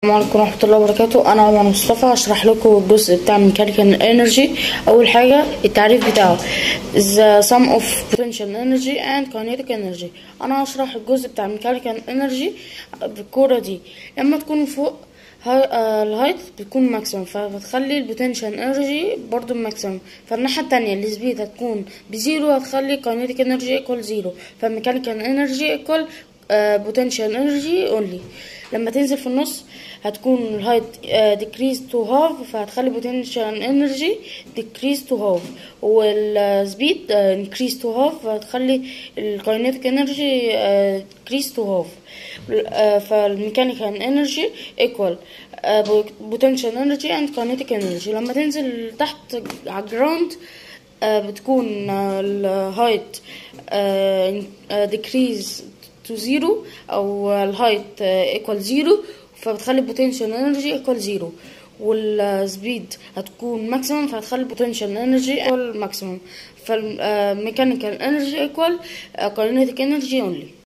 السلام عليكم ورحمة الله وبركاته أنا عمر مصطفى هشرح لكم الجزء بتاع ميكانيكال انرجي أول حاجة التعريف بتاعه the sum of potential energy and kinetic energy أنا هشرح الجزء بتاع ميكانيكال انرجي بالكورة دي لما تكون فوق هاي آه الهايت بتكون ماكسيمم فبتخلي البوتنشال انرجي برضو ماكسيمم فالناحية التانية السبيد هتكون بزيرو هتخلي kinetic energy equal زيرو فالميكانيكال انرجي equal بوتنشال انرجي اونلي لما تنزل في النص هتكون الهايت ديكريز تو هاف فهتخلي بوتنشال انرجي ديكريز تو هاف والسبيد انكريز تو هاف فهتخلي الكاينيتيك انرجي ديكريز تو هاف فالميكانيكال انرجي ايكوال بوتنشال انرجي اند كاينيتيك انرجي لما تنزل تحت على الجراوند بتكون الهايت ديكريز تو زيرو او الهايت ايكوال زيرو فبتخلي البوتنشال انرجي ايكوال زيرو والسبيد هتكون ماكسيمم فهتخلي البوتنشال انرجي ايكوال ماكسيمم فالميكانيكال انرجي ايكوال كاينيتيك انرجي اونلي